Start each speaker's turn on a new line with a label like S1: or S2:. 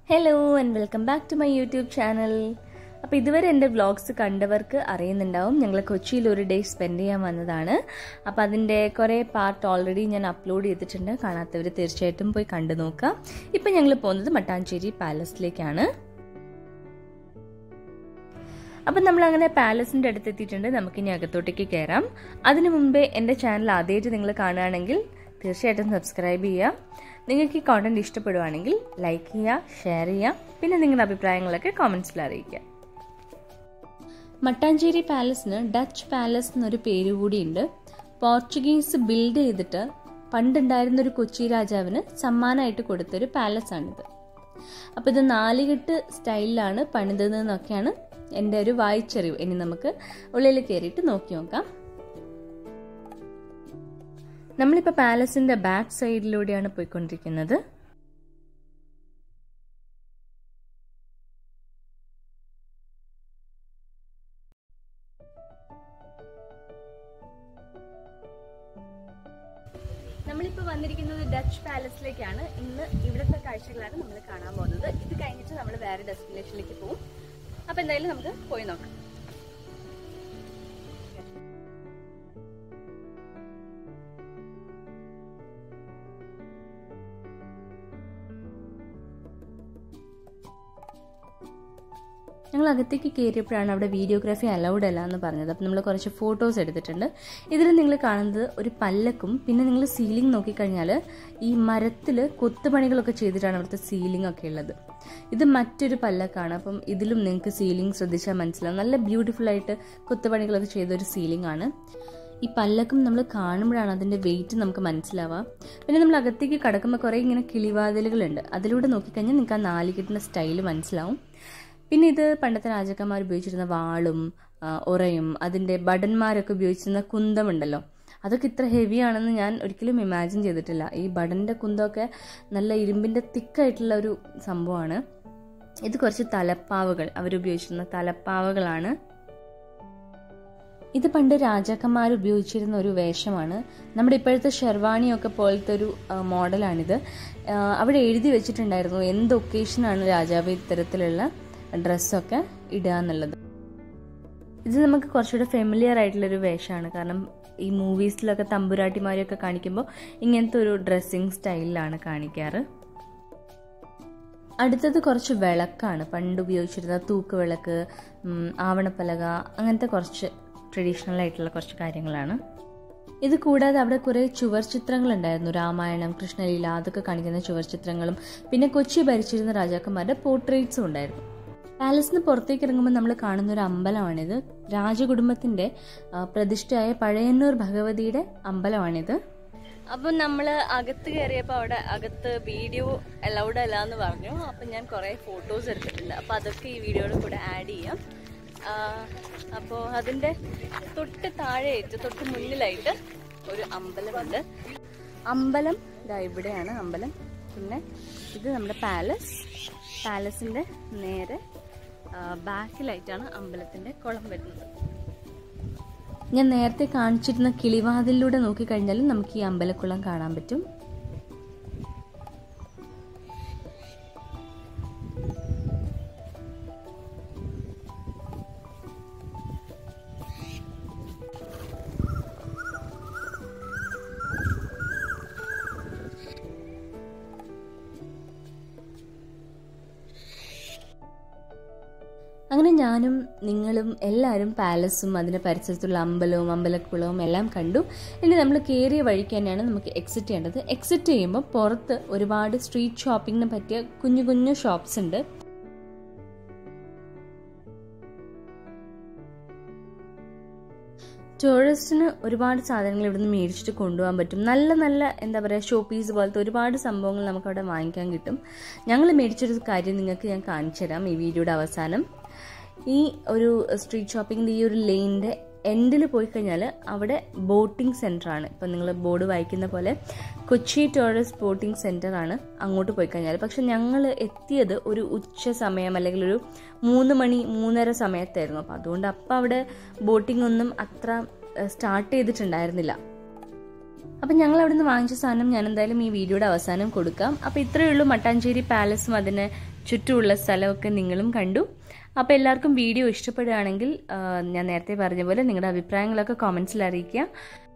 S1: hello and welcome back to my YouTube channel അപ്പോൾ ഇതുവരെ എൻ്റെ വ്ളോഗ്സ് കണ്ടവർക്ക് അറിയുന്നുണ്ടാവും ഞങ്ങൾ കൊച്ചിയിൽ ഒരു ഡേ സ്പെൻഡ് ചെയ്യാൻ വന്നതാണ് അപ്പോൾ അതിൻ്റെ കുറേ പാർട്ട് ഓൾറെഡി ഞാൻ അപ്ലോഡ് ചെയ്തിട്ടുണ്ട് കാണാത്തവർ തീർച്ചയായിട്ടും പോയി കണ്ടു നോക്കാം ഇപ്പം ഞങ്ങൾ പോകുന്നത് മട്ടാഞ്ചേരി പാലസിലേക്കാണ് അപ്പം നമ്മൾ അങ്ങനെ പാലസിൻ്റെ അടുത്ത് എത്തിയിട്ടുണ്ട് നമുക്കിനി അകത്തോട്ടേക്ക് കയറാം അതിനു മുമ്പേ എൻ്റെ ചാനൽ ആദ്യമായിട്ട് നിങ്ങൾ കാണുകയാണെങ്കിൽ തീർച്ചയായിട്ടും സബ്സ്ക്രൈബ് ചെയ്യുക നിങ്ങൾക്ക് ഈ കോണ്ടന്റ് ഇഷ്ടപ്പെടുവാണെങ്കിൽ ലൈക്ക് ചെയ്യുക ഷെയർ ചെയ്യുക പിന്നെ നിങ്ങളുടെ അഭിപ്രായങ്ങളൊക്കെ കോമൻസിൽ അറിയിക്കുക മട്ടാഞ്ചേരി പാലസിന് ഡച്ച് പാലസ് എന്നൊരു പേര് കൂടിയുണ്ട് പോർച്ചുഗീസ് ബിൽഡ് ചെയ്തിട്ട് പണ്ടുണ്ടായിരുന്ന ഒരു കൊച്ചി രാജാവിന് സമ്മാനമായിട്ട് കൊടുത്തൊരു പാലസ് ആണിത് അപ്പോൾ ഇത് നാലുകെട്ട് സ്റ്റൈലിലാണ് പണിതതെന്നൊക്കെയാണ് എൻ്റെ ഒരു വായിച്ചറിവ് ഇനി നമുക്ക് ഉള്ളിൽ കയറിയിട്ട് നോക്കി നോക്കാം നമ്മളിപ്പോൾ പാലസിന്റെ ബാക്ക് സൈഡിലൂടെയാണ് പോയിക്കൊണ്ടിരിക്കുന്നത് നമ്മളിപ്പോൾ വന്നിരിക്കുന്നത് ഡച്ച് പാലസിലേക്കാണ് ഇന്ന് ഇവിടുത്തെ കാഴ്ചകളാണ് നമ്മൾ കാണാൻ പോകുന്നത് ഇത് കഴിഞ്ഞിട്ട് നമ്മൾ വേറെ ഡെസ്റ്റിനേഷനിലേക്ക് പോകും അപ്പോൾ എന്തായാലും നമുക്ക് പോയി നോക്കാം ഞങ്ങൾ അകത്തേക്ക് കയറിയപ്പോഴാണ് അവിടെ വീഡിയോഗ്രാഫി അലൗഡ് അല്ല എന്ന് പറഞ്ഞത് അപ്പം നമ്മൾ കുറച്ച് ഫോട്ടോസ് എടുത്തിട്ടുണ്ട് ഇതിൽ നിങ്ങൾ കാണുന്നത് ഒരു പല്ലക്കും പിന്നെ നിങ്ങൾ സീലിംഗ് നോക്കിക്കഴിഞ്ഞാൽ ഈ മരത്തിൽ കൊത്തുപണികളൊക്കെ ചെയ്തിട്ടാണ് അവിടുത്തെ സീലിംഗ് ഒക്കെ ഉള്ളത് ഇത് മറ്റൊരു പല്ലക്കാണ് അപ്പം ഇതിലും നിങ്ങൾക്ക് സീലിംഗ് ശ്രദ്ധിച്ചാൽ മനസ്സിലാവും നല്ല ബ്യൂട്ടിഫുൾ ആയിട്ട് കൊത്തുപണികളൊക്കെ ചെയ്തൊരു സീലിംഗ് ആണ് ഈ പല്ലക്കും നമ്മൾ കാണുമ്പോഴാണ് അതിൻ്റെ വെയിറ്റ് നമുക്ക് മനസ്സിലാവുക പിന്നെ നമ്മൾ അകത്തേക്ക് കടക്കുമ്പോൾ കുറേ ഇങ്ങനെ കിളിവാതിലുകളുണ്ട് അതിലൂടെ നോക്കിക്കഴിഞ്ഞാൽ നിങ്ങൾക്ക് ആ നാലിക്കെട്ടിൻ്റെ സ്റ്റൈൽ മനസ്സിലാവും പിന്നെ ഇത് പണ്ടത്തെ രാജാക്കന്മാർ ഉപയോഗിച്ചിരുന്ന വാളും ഉറയും അതിൻ്റെ ബടന്മാരൊക്കെ ഉപയോഗിച്ചിരുന്ന കുന്തമുണ്ടല്ലോ അതൊക്കെ ഇത്ര ഹെവി ആണെന്ന് ഞാൻ ഒരിക്കലും ഇമാജിൻ ചെയ്തിട്ടില്ല ഈ ബടൻ്റെ കുന്തമൊക്കെ നല്ല ഇരുമ്പിൻ്റെ തിക്കായിട്ടുള്ള ഒരു സംഭവമാണ് ഇത് കുറച്ച് തലപ്പാവുകൾ അവരുപയോഗിച്ചിരുന്ന തലപ്പാവുകളാണ് ഇത് പണ്ട് രാജാക്കന്മാർ ഉപയോഗിച്ചിരുന്ന ഒരു വേഷമാണ് നമ്മുടെ ഇപ്പോഴത്തെ ഷെർവാണിയൊക്കെ പോലത്തെ ഒരു മോഡലാണിത് അവിടെ എഴുതി വെച്ചിട്ടുണ്ടായിരുന്നു എന്ത് ഒക്കേഷനാണ് രാജാവ് ഇത്തരത്തിലുള്ള ഡ്രസ്സൊക്കെ ഇടുക എന്നുള്ളത് ഇത് നമുക്ക് കുറച്ചുകൂടെ ഫെമിലിയർ ആയിട്ടുള്ളൊരു വേഷമാണ് കാരണം ഈ മൂവീസിലൊക്കെ തമ്പുരാട്ടിമാരെയൊക്കെ കാണിക്കുമ്പോൾ ഇങ്ങനത്തെ ഒരു ഡ്രസ്സിങ് സ്റ്റൈലിലാണ് കാണിക്കാറ് അടുത്തത് കുറച്ച് വിളക്കാണ് പണ്ട് ഉപയോഗിച്ചിരുന്ന തൂക്ക് വിളക്ക് ആവണപ്പലക അങ്ങനത്തെ കുറച്ച് ട്രഡീഷണൽ ആയിട്ടുള്ള കുറച്ച് കാര്യങ്ങളാണ് ഇത് കൂടാതെ അവിടെ കുറേ ചുവർ ചിത്രങ്ങൾ ഉണ്ടായിരുന്നു രാമായണം കൃഷ്ണലീല അതൊക്കെ കാണിക്കുന്ന ചുവർ ചിത്രങ്ങളും പിന്നെ കൊച്ചി ഭരിച്ചിരുന്ന രാജാക്കന്മാരുടെ പോർട്രേറ്റ്സും ഉണ്ടായിരുന്നു പാലസിന് പുറത്തേക്ക് ഇറങ്ങുമ്പോൾ നമ്മൾ കാണുന്ന ഒരു അമ്പലമാണിത് രാജകുടുംബത്തിന്റെ പ്രതിഷ്ഠയായ പഴയന്നൂർ ഭഗവതിയുടെ അമ്പലമാണിത് അപ്പം നമ്മൾ അകത്ത് കയറിയപ്പോൾ അവിടെ അകത്ത് വീഡിയോ അലൗഡ് അല്ല എന്ന് പറഞ്ഞു അപ്പം ഞാൻ കുറേ ഫോട്ടോസ് എടുത്തിട്ടുണ്ട് അപ്പം അതൊക്കെ ഈ വീഡിയോയുടെ കൂടെ ആഡ് ചെയ്യാം അപ്പോൾ അതിൻ്റെ തൊട്ട് താഴെയായിട്ട് തൊട്ട് മുന്നിലായിട്ട് ഒരു അമ്പലമുണ്ട് അമ്പലം ഇതാ ഇവിടെയാണ് അമ്പലം പിന്നെ ഇത് നമ്മുടെ പാലസ് പാലസിൻ്റെ നേരെ ബാക്കിലായിട്ടാണ് അമ്പലത്തിൻ്റെ കുളം വരുന്നത് ഞാൻ നേരത്തെ കാണിച്ചിരുന്ന കിളിവാതിലൂടെ നോക്കിക്കഴിഞ്ഞാൽ നമുക്ക് ഈ അമ്പലക്കുളം കാണാൻ പറ്റും അങ്ങനെ ഞാനും നിങ്ങളും എല്ലാവരും പാലസും അതിൻ്റെ പരിസരത്തുള്ള അമ്പലവും അമ്പലക്കുളവും എല്ലാം കണ്ടു ഇനി നമ്മൾ കയറിയ വഴിക്ക് തന്നെയാണ് നമുക്ക് എക്സിറ്റ് ചെയ്യേണ്ടത് എക്സിറ്റ് ചെയ്യുമ്പോൾ പുറത്ത് ഒരുപാട് സ്ട്രീറ്റ് ഷോപ്പിങ്ങിന് പറ്റിയ കുഞ്ഞു കുഞ്ഞു ഷോപ്സ് ഉണ്ട് ടൂറിസ്റ്റിന് ഒരുപാട് സാധനങ്ങൾ ഇവിടുന്ന് മേടിച്ചിട്ട് കൊണ്ടുപോകാൻ പറ്റും നല്ല നല്ല എന്താ പറയുക ഷോ പീസ് പോലത്തെ ഒരുപാട് സംഭവങ്ങൾ നമുക്ക് അവിടെ വാങ്ങിക്കാൻ കിട്ടും ഞങ്ങൾ മേടിച്ചൊരു കാര്യം നിങ്ങൾക്ക് ഞാൻ കാണിച്ചു തരാം ഈ വീഡിയോയുടെ അവസാനം ഈ ഒരു സ്ട്രീറ്റ് ഷോപ്പിങ്ങിൻ്റെ ഈ ഒരു ലെയിൻ്റെ എൻഡിൽ പോയി കഴിഞ്ഞാൽ അവിടെ ബോട്ടിംഗ് സെൻ്റർ ആണ് ഇപ്പം നിങ്ങൾ ബോർഡ് വായിക്കുന്ന പോലെ കൊച്ചി ടൂറിസ്റ്റ് ബോട്ടിംഗ് സെൻ്റർ ആണ് അങ്ങോട്ട് പോയി കഴിഞ്ഞാൽ പക്ഷെ ഞങ്ങൾ എത്തിയത് ഒരു ഉച്ച സമയം അല്ലെങ്കിൽ ഒരു മൂന്ന് മണി മൂന്നര സമയത്തായിരുന്നു അപ്പം അതുകൊണ്ട് അപ്പം അവിടെ ബോട്ടിംഗ് ഒന്നും അത്ര സ്റ്റാർട്ട് ചെയ്തിട്ടുണ്ടായിരുന്നില്ല അപ്പം ഞങ്ങൾ അവിടെ നിന്ന് വാങ്ങിച്ച സാധനം ഞാൻ എന്തായാലും ഈ വീഡിയോയുടെ അവസാനം കൊടുക്കാം അപ്പോൾ ഇത്രയേ ഉള്ളൂ മട്ടാഞ്ചേരി പാലസും അതിന് ചുറ്റുമുള്ള സ്ഥലമൊക്കെ നിങ്ങളും കണ്ടു അപ്പോൾ എല്ലാവർക്കും വീഡിയോ ഇഷ്ടപ്പെടുകയാണെങ്കിൽ ഞാൻ നേരത്തെ പറഞ്ഞ പോലെ നിങ്ങളുടെ അഭിപ്രായങ്ങളൊക്കെ കോമൻസിൽ അറിയിക്കുക